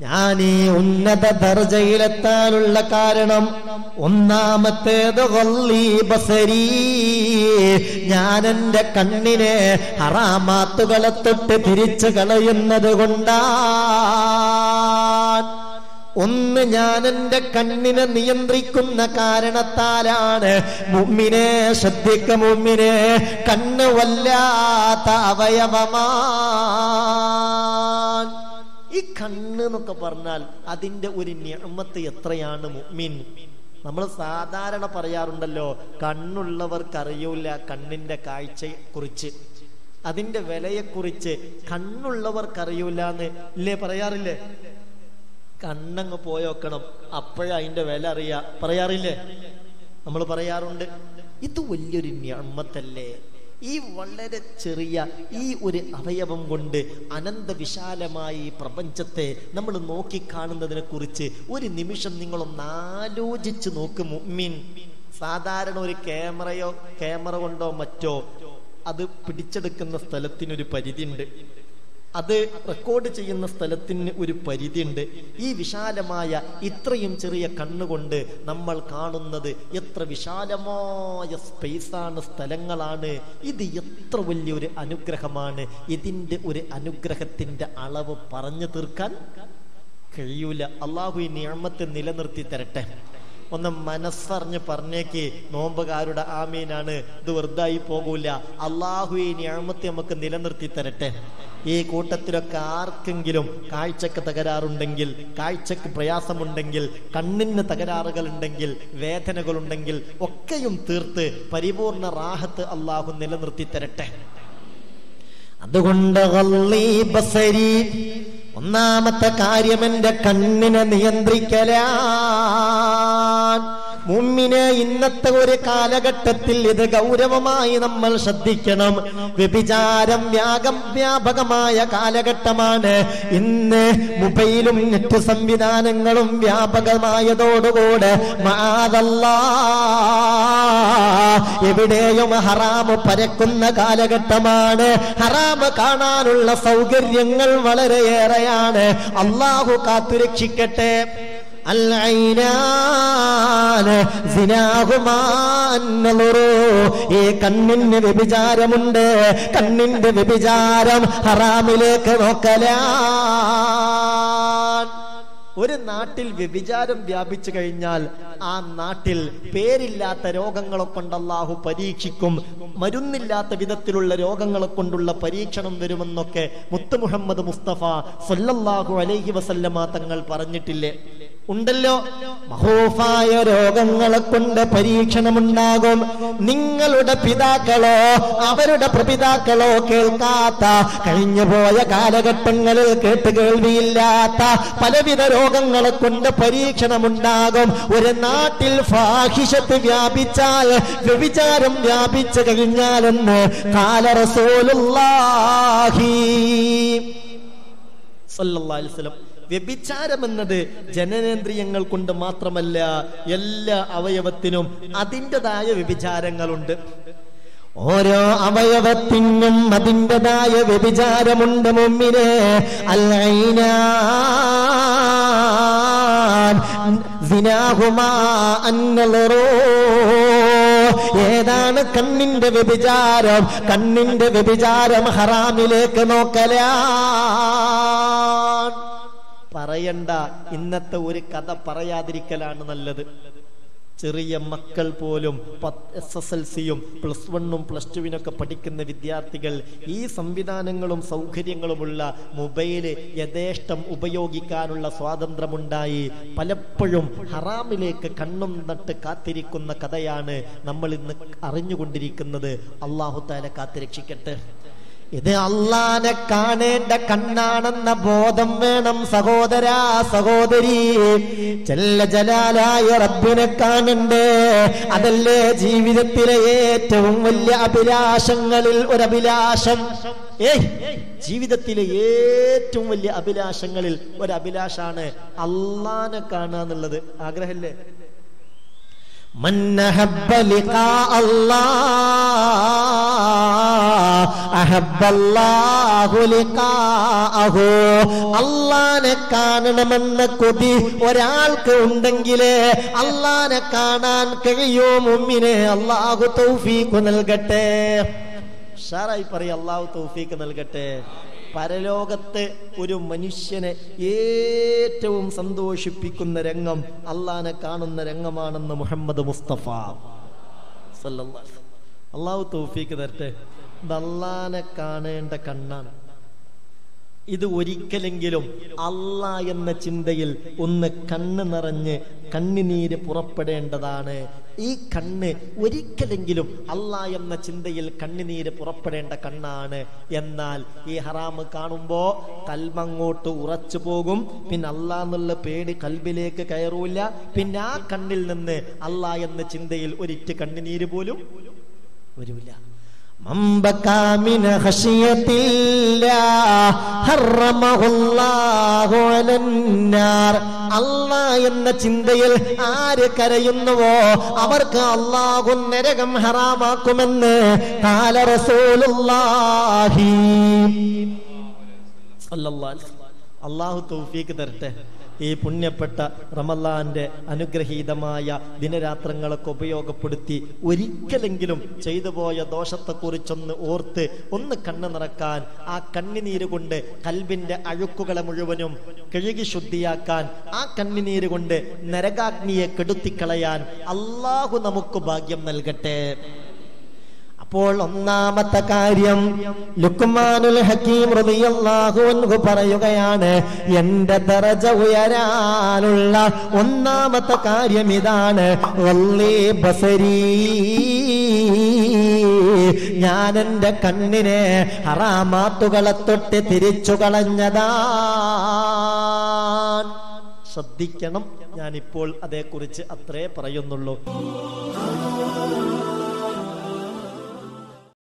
ഞാൻ ഈ ഉന്നത ദർജയിലെത്താനുള്ള കാരണം ഒന്നാമത്തേത് ഗള്ളീ ബസരീ ഞാൻ എന്റെ കണ്ണിനെ ഹറാമാത്തുകളെ തൊട്ട് തിരിച്ചു കളയുന്നത് കൊണ്ടാണ് ഒന്ന് ഞാൻ എന്റെ കണ്ണിനെ നിയന്ത്രിക്കുന്ന കാരണത്താലാണ് മുമ്മിനെ ശ്രദ്ധിക്ക മുമ്മിനെ കണ്ണ് വല്ലാത്ത അവയവമാൻ ഈ കണ്ണ് എന്നൊക്കെ പറഞ്ഞാൽ അതിന്റെ ഒരു നിയമത്ത് എത്രയാണ് മുമ്മിൻ നമ്മൾ സാധാരണ പറയാറുണ്ടല്ലോ കണ്ണുള്ളവർക്ക് അറിയൂല കണ്ണിന്റെ കാഴ്ചയെ കുറിച്ച് അതിന്റെ വിലയെക്കുറിച്ച് കണ്ണുള്ളവർക്ക് അറിയൂല എന്ന് ഇല്ലേ പറയാറില്ലേ കണ്ണങ്ങ് പോയോക്കണം അപ്പോഴേ അതിന്റെ വില അറിയാ പറയാറില്ലേ നമ്മൾ പറയാറുണ്ട് ഇത് വലിയൊരു ഞമ്മത്തല്ലേ ഈ വളരെ ചെറിയ ഈ ഒരു അവയവം കൊണ്ട് അനന്തവിശാലമായ ഈ പ്രപഞ്ചത്തെ നമ്മൾ നോക്കിക്കാണുന്നതിനെ കുറിച്ച് ഒരു നിമിഷം നിങ്ങളൊന്ന് ആലോചിച്ച് നോക്ക് മുമ്മിൻ സാധാരണ ഒരു ക്യാമറയോ ക്യാമറ കൊണ്ടോ മറ്റോ അത് പിടിച്ചെടുക്കുന്ന സ്ഥലത്തിനൊരു പരിധിയുണ്ട് അത് റെക്കോർഡ് ചെയ്യുന്ന സ്ഥലത്തിന് ഒരു പരിധിയുണ്ട് ഈ വിശാലമായ ഇത്രയും ചെറിയ കണ്ണുകൊണ്ട് നമ്മൾ കാണുന്നത് എത്ര വിശാലമായ സ്പേസാണ് സ്ഥലങ്ങളാണ് ഇത് എത്ര വലിയൊരു അനുഗ്രഹമാണ് ഇതിന്റെ ഒരു അനുഗ്രഹത്തിന്റെ അളവ് പറഞ്ഞു തീർക്കാൻ കഴിയൂല അള്ളാഹു ഈ നിയമത്തെ നിലനിർത്തി തരട്ടെ ഒന്ന് മനസ്സറിഞ്ഞ് പറഞ്ഞേക്ക് നോമ്പുകാരുടെ ആമീനാണ് ഇത് വെറുതായി പോകൂല അള്ളാഹു ഈ ഞാമത്തെ നമുക്ക് നിലനിർത്തി തരട്ടെ ഈ കൂട്ടത്തിലൊക്കെ ആർക്കെങ്കിലും കാഴ്ചക്ക് തകരാറുണ്ടെങ്കിൽ കാഴ്ചക്ക് പ്രയാസമുണ്ടെങ്കിൽ കണ്ണിന് തകരാറുകൾ ഉണ്ടെങ്കിൽ വേദനകളുണ്ടെങ്കിൽ ഒക്കെയും തീർത്ത് പരിപൂർണ റാഹത്ത് അള്ളാഹു നിലനിർത്തി തരട്ടെ അതുകൊണ്ട് ഗള്ളീ ബസരി ഒന്നാമത്തെ കാര്യം എന്റെ കണ്ണിനെ നിയന്ത്രിക്കലാൻ മുമ്മിനെ ഇന്നത്തെ ഒരു കാലഘട്ടത്തിൽ ഇത് ഗൗരവമായി നമ്മൾ ശ്രദ്ധിക്കണം വ്യഭിചാരം വ്യാകം വ്യാപകമായ കാലഘട്ടമാണ് ഇന്ന് മൊബൈലും നെറ്റ് സംവിധാനങ്ങളും വ്യാപകമായതോടുകൂടെ മാതല്ലാ എവിടെയും ഹറാമ് പരക്കുന്ന കാലഘട്ടമാണ് ഹറാമ് കാണാനുള്ള സൗകര്യങ്ങൾ വളരെയേറെയാണ് അള്ളാഹു കാത്തുരക്ഷിക്കട്ടെ അൽഐനാന് സിനാഹുമാന്നലുറു. ഈ കണ്ണിന് വ്യഭിചാരമുണ്ട് കണ്ണിന്റെ വ്യഭിചാരം ഹറാമിലേക്ക് നോക്കലാൻ ഒരു നാട്ടിൽ വ്യഭിചാരം വ്യാപിച്ചു കഴിഞ്ഞാൽ ആ നാട്ടിൽ പേരില്ലാത്ത രോഗങ്ങളെ കൊണ്ട് അള്ളാഹു പരീക്ഷിക്കും മരുന്നില്ലാത്ത വിധത്തിലുള്ള രോഗങ്ങളെ കൊണ്ടുള്ള പരീക്ഷണം വരുമെന്നൊക്കെ മുത്ത് മുഹമ്മദ് മുസ്തഫ സല്ലല്ലാഹു അലൈഹി വസല്ലമ തങ്ങൾ പറഞ്ഞിട്ടില്ലേ ഉണ്ടല്ലോ മഹൂഫായ രോഗങ്ങളെ കൊണ്ട് പരീക്ഷണമുണ്ടാകും നിങ്ങളുടെ പിതാക്കളോ അവരുടെ പ്രപിതാക്കളോ കേൾക്കാത്ത കഴിഞ്ഞുപോയ കാലഘട്ടങ്ങളിൽ കേട്ട് കേൾവിയില്ലാത്ത പലവിധ രോഗങ്ങളെ കൊണ്ട് പരീക്ഷണമുണ്ടാകും ഒരു നാട്ടിൽ ഫാഹിഷത്ത് വ്യാപിച്ചാൽ വ്യഭിചാരം വ്യാപിച്ചു കഴിഞ്ഞാലെന്ന് കാല റസൂലുള്ളാഹി സല്ലല്ലാഹു അലൈഹി വസല്ലം വ്യഭിചാരം എന്നത് ജനനേന്ദ്രിയങ്ങൾ കൊണ്ട് മാത്രമല്ല എല്ലാ അവയവത്തിനും അതിൻ്റെതായ വ്യഭിചാരങ്ങളുണ്ട് ഓരോ അവയവത്തിനും അതിൻ്റെതായ വ്യഭിചാരമുണ്ട് മുമ്പിന് അല്ലൈനാഹുമാ ഏതാണ് കണ്ണിന്റെ വ്യഭിചാരം കണ്ണിന്റെ വ്യഭിചാരം ഹറാമിലേക്ക് നോക്കലാ പറയണ്ട ഇന്നത്തെ ഒരു കഥ പറയാതിരിക്കലാണ് നല്ലത് ചെറിയ മക്കൾ പോലും എസ് എസ് എൽ സിയും പ്ലസ് വണ്ണും പ്ലസ് ടുവിനൊക്കെ പഠിക്കുന്ന വിദ്യാർത്ഥികൾ ഈ സംവിധാനങ്ങളും സൗകര്യങ്ങളുമുള്ള മൊബൈല് യഥേഷ്ടം ഉപയോഗിക്കാനുള്ള സ്വാതന്ത്ര്യമുണ്ടായി പലപ്പോഴും ഹറാമിലേക്ക് കണ്ണും നട്ട് കാത്തിരിക്കുന്ന കഥയാണ് നമ്മൾ ഇന്ന് അറിഞ്ഞുകൊണ്ടിരിക്കുന്നത് അള്ളാഹു താല കാത്തിരക്ഷിക്കട്ടെ ഇത് അള്ളാനെ കാണേണ്ട കണ്ണാണെന്ന ബോധം വേണം സഹോദരാ സഹോദരി ചെല്ല ജലാലായ റബ്ബിനെ കാണണ്ടേ അതല്ലേ ജീവിതത്തിലെ ഏറ്റവും വലിയ അഭിലാഷങ്ങളിൽ ഒരു അഭിലാഷം ഏയ് ജീവിതത്തിലെ ഏറ്റവും വലിയ അഭിലാഷങ്ങളിൽ ഒരു അഭിലാഷാണ് അള്ളാനെ കാണുക എന്നുള്ളത് ആഗ്രഹല്ലേ من أحب لقاء الله അഹബ്ബല്ലാഹു ലിഖാഅഹു അള്ളാനെ കാണണമെന്ന കൊതി ഒരാൾക്ക് ഉണ്ടെങ്കിൽ അള്ളാനെ കാണാൻ കഴിയോ മുമ്മിനെ അള്ളാഹു തൗഫീഖ് നൽകട്ടെ ഉഷാറായി പറയും അള്ളാഹു തൗഫീഖ് നൽകട്ടെ പരലോകത്ത് ഒരു മനുഷ്യനെ ഏറ്റവും സന്തോഷിപ്പിക്കുന്ന രംഗം അള്ളാനെ കാണുന്ന രംഗമാണെന്ന് മുഹമ്മദ് മുസ്തഫ സല്ലല്ലാഹു അലൈഹി വസല്ലം. അള്ളാഹു തൗഫീഖ് തരട്ടെ ഇത് അള്ളാനെ കാണേണ്ട കണ്ണാണ് ഇത് ഒരിക്കലെങ്കിലും അല്ല എന്ന ചിന്തയിൽ ഒന്ന് കണ്ണ് നിറഞ്ഞ് കണ്ണിനീര് പുറപ്പെടേണ്ടതാണ് ഈ കണ്ണ് ഒരിക്കലെങ്കിലും അല്ല എന്ന ചിന്തയിൽ കണ്ണിനീര് പുറപ്പെടേണ്ട കണ്ണാണ് എന്നാൽ ഈ ഹറാമ് കാണുമ്പോ കൽമങ്ങോട്ട് ഉറച്ചു പോകും പിന്നെ അല്ല എന്നുള്ള പേടി കൽബിലേക്ക് കയറൂല പിന്നെ ആ കണ്ണിൽ നിന്ന് അല്ല എന്ന ചിന്തയിൽ ഒരിറ്റ് കണ്ണിനീര് പോലും വരൂല من بكى من خشية الله حرمه الله على النار അള്ളാ എന്ന ചിന്തയിൽ ആര് കരയുന്നുവോ അവർക്ക് അള്ളാഹു നരകം ഹറാമാക്കുമെന്ന് കാല റസൂലുള്ളാഹി സല്ലല്ലാഹു അലൈഹി വസല്ലം. അള്ളാഹു തൗഫീക്ക് തരട്ടെ ഈ പുണ്യപ്പെട്ട റമല്ലാന്റെ അനുഗ്രഹീതമായ ദിനരാത്രങ്ങളൊക്കെ ഉപയോഗപ്പെടുത്തി ഒരിക്കലെങ്കിലും ചെയ്തു പോയ ദോഷത്തെക്കുറിച്ചൊന്ന് ഓർത്ത് ഒന്ന് കണ്ണു നിറക്കാൻ ആ കണ്ണിനീര് കൊണ്ട് കൽബിന്റെ അഴുക്കുകളെ മുഴുവനും കഴുകി ശുദ്ധിയാക്കാൻ ആ കണ്ണിനീര് കൊണ്ട് നരകാഗ്നിയെ കെടുത്തിക്കളയാൻ അള്ളാഹു നമുക്ക് ഭാഗ്യം നൽകട്ടെ അപ്പോൾ ഒന്നാമത്തെ കാര്യം ലുക്മാനുൽ ഹക്കീം റളിയല്ലാഹു അൻഹു പറയുകയാണ് എന്റെ ദറജ ഉയരാനുള്ള ഒന്നാമത്തെ കാര്യം ഇതാണ് വല്ലി ബസരീ ഞാൻ എന്റെ കണ്ണിനെ ഹറാമാത്തുകളെ തൊട്ട് തിരിച്ചു കളഞ്ഞതാ ശ്രദ്ധിക്കണം ഞാനിപ്പോൾ അതേക്കുറിച്ച് അത്രേ പറയുന്നുള്ളൂ